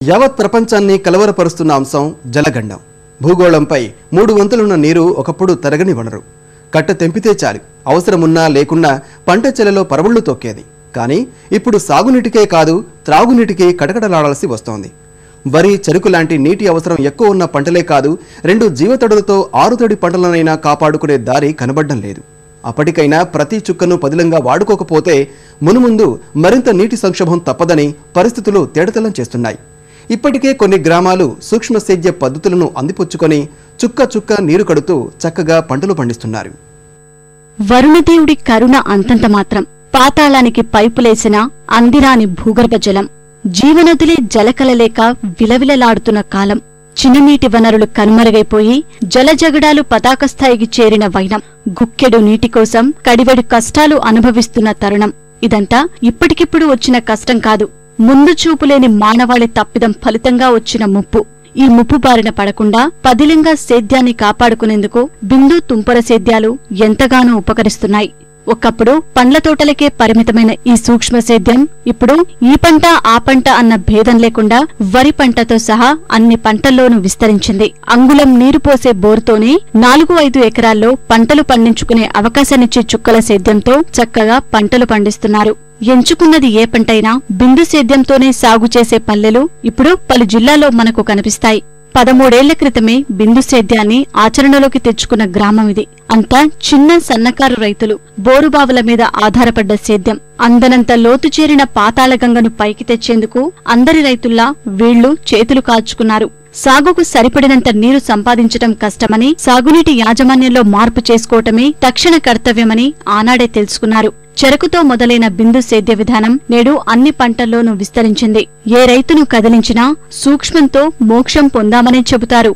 యావత్ ప్రపంచాన్ని కలవరపరుస్తున్న అంశం జలగండం భూగోళంపై మూడు వంతులున్న నీరు ఒకప్పుడు తరగని వనరు కట్ట తెంపితే చాలు అవసరమున్నా లేకున్నా పంట చెలలో పరవళ్లు తొక్కేది కానీ ఇప్పుడు సాగునీటికే కాదు త్రాగునీటికి కటకటలాడాల్సి వస్తోంది వరి చెరుకు లాంటి నీటి అవసరం ఎక్కువ ఉన్న పంటలే కాదు రెండు జీవతడులతో ఆరుతడి పంటలనైనా కాపాడుకునే దారి కనబడ్డం లేదు అప్పటికైనా ప్రతి చుక్కను పదిలంగా వాడుకోకపోతే మునుముందు మరింత నీటి సంక్షోభం తప్పదని పరిస్థితులు తేడతెల్లం చేస్తున్నాయి ఇప్పటికే కొన్ని గ్రామాలు సూక్ష్మ సేద్య పద్ధతులను అందిపుచ్చుకొని చుక్క చుక్క నీరు కడుతూ చక్కగా పంటలు పండిస్తున్నారు వరుణదేవుడి కరుణ అంతంత మాత్రం పాతాళానికి పైపులేసిన అందిరాని భూగర్భ జలం జీవనదులే జలకలలేక విలవిలలాడుతున్న కాలం చిన్ననీటి వనరులు కనుమరుగైపోయి జలజగడాలు పతాక స్థాయికి చేరిన వైనం గుక్కెడు నీటి కోసం కడివెడు కష్టాలు అనుభవిస్తున్న తరుణం ఇదంతా ఇప్పటికిప్పుడు వచ్చిన కష్టం కాదు ముందు చూపులేని మానవాళి తప్పిదం ఫలితంగా వచ్చిన ముప్పు ఈ ముప్పు బారిన పడకుండా పదిలంగా సేద్యాన్ని కాపాడుకునేందుకు బిందు తుంపర సేద్యాలు ఎంతగానో ఉపకరిస్తున్నాయి ఒకప్పుడు పండ్ల తోటలకే పరిమితమైన ఈ సూక్ష్మ సేద్యం ఇప్పుడు ఈ పంట ఆ పంట అన్న భేదం లేకుండా వరి పంటతో సహా అన్ని పంటల్లోనూ విస్తరించింది అంగుళం నీరు పోసే బోరుతోనే నాలుగు ఐదు ఎకరాల్లో పంటలు పండించుకునే అవకాశాన్నిచ్చే చుక్కల సేద్యంతో చక్కగా పంటలు పండిస్తున్నారు ఎంచుకున్నది ఏ పంటైనా బిందు సేద్యంతోనే సాగు చేసే పల్లెలు ఇప్పుడు పలు జిల్లాల్లో మనకు కనిపిస్తాయి పదమూడేళ్ల క్రితమే బిందు సేద్యాన్ని ఆచరణలోకి తెచ్చుకున్న గ్రామం ఇది అంతా చిన్న సన్నకారు రైతులు బోరుబావుల మీద ఆధారపడ్డ సేద్యం అందనంత లోతు చేరిన పాతాళగంగను పైకి తెచ్చేందుకు అందరి రైతుల్లా వీళ్లు చేతులు కాల్చుకున్నారు సాగుకు సరిపడినంత నీరు సంపాదించటం కష్టమని సాగునీటి యాజమాన్యంలో మార్పు చేసుకోవటమే తక్షణ కర్తవ్యమని ఆనాడే తెలుసుకున్నారు చెరకుతో మొదలైన బిందు సేద్య విధానం నేడు అన్ని పంటల్లోనూ విస్తరించింది ఏ రైతును కదిలించినా సూక్ష్మంతో మోక్షం పొందామని చెబుతారు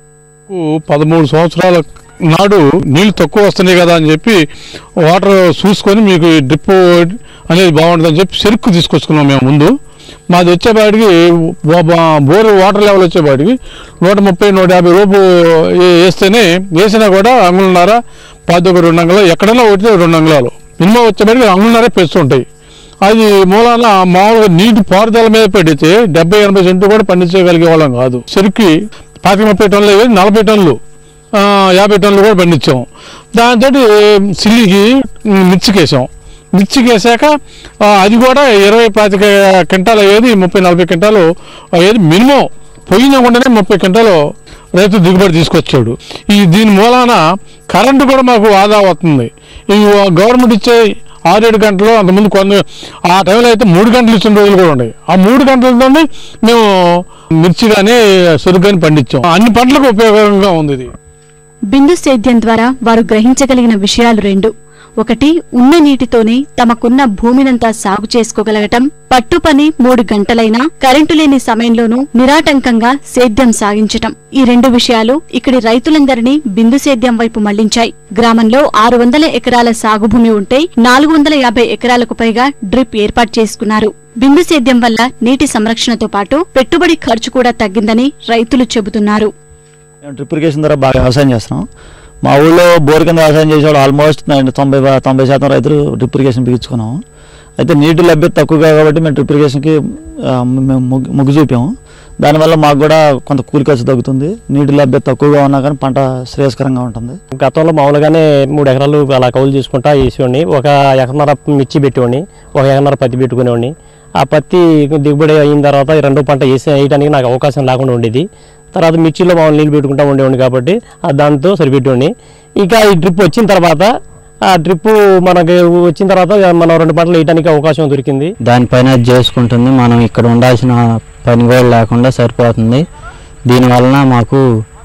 కు పదమూడు సంవత్సరాల నాడు నీళ్లు తక్కువ వస్తున్నాయి కదా అని చెప్పి వాటర్ చూసుకొని మీకు ఈ డ్రిప్ అనేది బాగుంటుందని చెప్పి చెరుకు తీసుకొచ్చుకున్నాం మేము ముందు మాది వచ్చేపాటికి బో- బో- బోరు వాటర్ లెవెల్ వచ్చేపాటికి నూట ముప్పై నూట యాభై రూపు ఏ- వేస్తేనే వేసినా కూడా అంగుళన్నర పది ఒక రెండు అంగుళాలు ఎక్కడైనా ఒకటి రెండు అంగుళాలు మినిమం వచ్చేపాటికి అంగుళన్నరే పెంచుతుంటాయి అది మూలాన మామూలుగా నీటి పారుదల మీద పెడితే డెబ్బై ఎనభై సెంట్లు కూడా పండించగలిగే వాళ్ళం కాదు చెరుకు పాతిక ముప్పై టన్నులు అయ్యేది నలభై టన్నులు ఆ, యాభై టన్నులు కూడా పండించాం దాంతో సిల్లికి మిర్చికేసాం మిర్చికేసాక ఆ, అది కూడా ఇరవై పాతిక క్వింటాలు అయ్యేది ముప్పై నలభై క్వింటాలు అయ్యేది మినిమం పోయిన ఉండనే ముప్పై క్వింటాలు రైతు దిగుబడి తీసుకొచ్చాడు ఈ దీని మూలాన కరెంటు కూడా మాకు ఆదా అవుతుంది ఈ గవర్నమెంట్ ఇచ్చే ఆరేడు గంటలు అంతకుముందు కొన్ని ఆ టైంలో అయితే మూడు గంటలు ఇచ్చిన రోజులు కూడా ఉన్నాయి ఆ మూడు గంటలతో మేము మిర్చి కానీ సొరుగు కానీ పండించాం అన్ని పంటలకు ఉపయోగంగా ఉంది ఇది బిందు సేద్యం ద్వారా వారు గ్రహించగలిగిన విషయాలు రెండు ఒకటి ఉన్న నీటితోనే తమకున్న భూమినంతా సాగు చేసుకోగలగటం పట్టు పని మూడు గంటలైనా కరెంటు లేని సమయంలోనూ నిరాటంకంగా సేద్యం సాగించటం ఈ రెండు విషయాలు ఇక్కడి రైతులందరినీ బిందు సేద్యం వైపు మళ్లించాయి గ్రామంలో ఆరు వందల ఎకరాల సాగు భూమి ఉంటే నాలుగు వందల యాభై ఎకరాలకు పైగా డ్రిప్ ఏర్పాటు చేసుకున్నారు బిందు సేద్యం వల్ల నీటి సంరక్షణతో పాటు పెట్టుబడి ఖర్చు కూడా తగ్గిందని రైతులు చెబుతున్నారు మేము డ్రిప్ ఇరిగేషన్ ద్వారా బాగా వ్యవసాయం చేస్తున్నాం మా ఊళ్ళో బోర్ కింద వ్యవసాయం చేసేవాళ్ళు ఆల్మోస్ట్ నైన్ తొంభై బా- తొంభై శాతం రైతులు డ్రిప్ ఇరిగేషన్ బిగించుకున్నాము అయితే నీటి లభ్యత తక్కువగా కాబట్టి మేము డ్రిప్ ఇరిగేషన్కి ఆ, మేము మొగ్గు మొగ్గు చూపాము దానివల్ల మాకు కూడా కొంత కూలి ఖర్చు తగ్గుతుంది నీటి లభ్యత తక్కువగా ఉన్నా కానీ పంట శ్రేయస్కరంగా ఉంటుంది గతంలో మామూలుగానే మూడు ఎకరాలు అలా కౌలు చేసుకుంటా వేసేవాడిని ఒక ఎకరన్నర మిర్చి పెట్టేవాడిని ఒక ఎకరన్నర పత్తి పెట్టుకునేవాడిని ఆ పత్తి దిగుబడి అయిన తర్వాత ఈ రెండో పంట వేసి వేయడానికి నాకు అవకాశం లేకుండా ఉండేది తర్వాత మిర్చిలో మామూలు నీళ్ళు పెట్టుకుంటా ఉండేవాడిని కాబట్టి ఆ దాంతో సరిపెట్టేవాడిని ఇంకా ఈ డ్రిప్ వచ్చిన తర్వాత ఆ డ్రిప్ మనకి వచ్చిన తర్వాత మనం రెండు పంటలు వేయడానికి అవకాశం దొరికింది దానిపైన అది చేసుకుంటుంది మనం ఇక్కడ ఉండాల్సిన పని కూడా లేకుండా సరిపోతుంది దీనివలన మాకు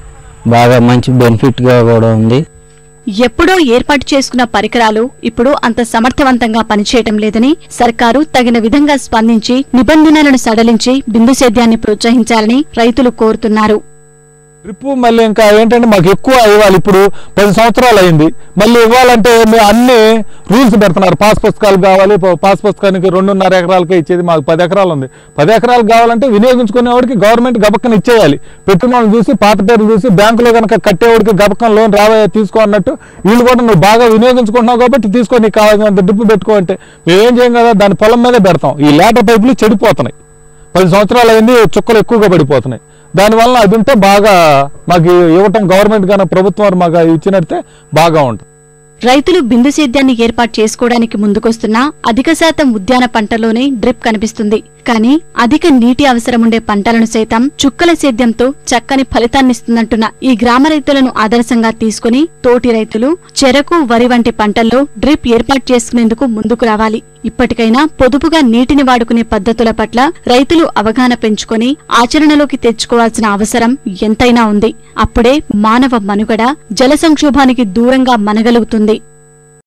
బాగా మంచి బెనిఫిట్గా కూడా ఉంది ఎప్పుడో ఏర్పాటు చేసుకున్న పరికరాలు ఇప్పుడు అంత సమర్థవంతంగా పనిచేయటం లేదని సర్కారు తగిన విధంగా స్పందించి నిబంధనలను సడలించి బిందు సేద్యాన్ని ప్రోత్సహించాలని రైతులు కోరుతున్నారు డ్రిప్ మళ్ళీ ఇంకా ఏంటంటే మాకు ఎక్కువ ఇవ్వాలి ఇప్పుడు పది సంవత్సరాలు అయింది మళ్ళీ ఇవ్వాలంటే మేము అన్ని రూల్స్ పెడుతున్నారు పాస్ పుస్తకాలు కావాలి ప- పాస్ పుస్తకానికి రెండున్నర ఎకరాలకే ఇచ్చేది మాకు పది ఎకరాలు ఉంది పది ఎకరాలు కావాలంటే వినియోగించుకునేవాడికి గవర్నమెంట్ గబక్కన ఇచ్చేయాలి పెట్టిన వాళ్ళని చూసి పాత పేర్లు చూసి బ్యాంకులో కనుక కట్టేవాడికి గబక్కన లోన్ రావే తీసుకో అన్నట్టు వీళ్ళు కూడా నువ్వు బాగా వినియోగించుకుంటున్నావు కాబట్టి తీసుకో నీకు కావాల్సినంత డ్రిప్ పెట్టుకో అంటే మేమేం చేయం కదా దాని పొలం మీదే పెడతాం ఈ లేటర్ పైపులు చెడిపోతున్నాయి పది సంవత్సరాలు అయింది చుక్కలు ఎక్కువగా పడిపోతున్నాయి దానివల్ల అది ఉంటే బాగా మాకు ఇవ్వటం గవర్నమెంట్ కానీ ప్రభుత్వం వారు మాకు ఇచ్చినట్టే బాగా ఉంటుంది రైతులు బిందు సేద్యాన్ని ఏర్పాటు చేసుకోవడానికి ముందుకొస్తున్నా అధిక శాతం ఉద్యాన పంటలోనే డ్రిప్ కనిపిస్తుంది కానీ అధిక నీటి అవసరముండే పంటలను సైతం చుక్కల సేద్యంతో చక్కని ఫలితాన్నిస్తుందంటున్న ఈ గ్రామ రైతులను ఆదర్శంగా తీసుకుని తోటి రైతులు చెరకు వరి వంటి పంటల్లో డ్రిప్ ఏర్పాటు చేసుకునేందుకు ముందుకు రావాలి ఇప్పటికైనా పొదుపుగా నీటిని వాడుకునే పద్ధతుల పట్ల రైతులు అవగాహన పెంచుకొని ఆచరణలోకి తెచ్చుకోవాల్సిన అవసరం ఎంతైనా ఉంది అప్పుడే మానవ మనుగడ జల సంక్షోభానికి దూరంగా మనగలుగుతుంది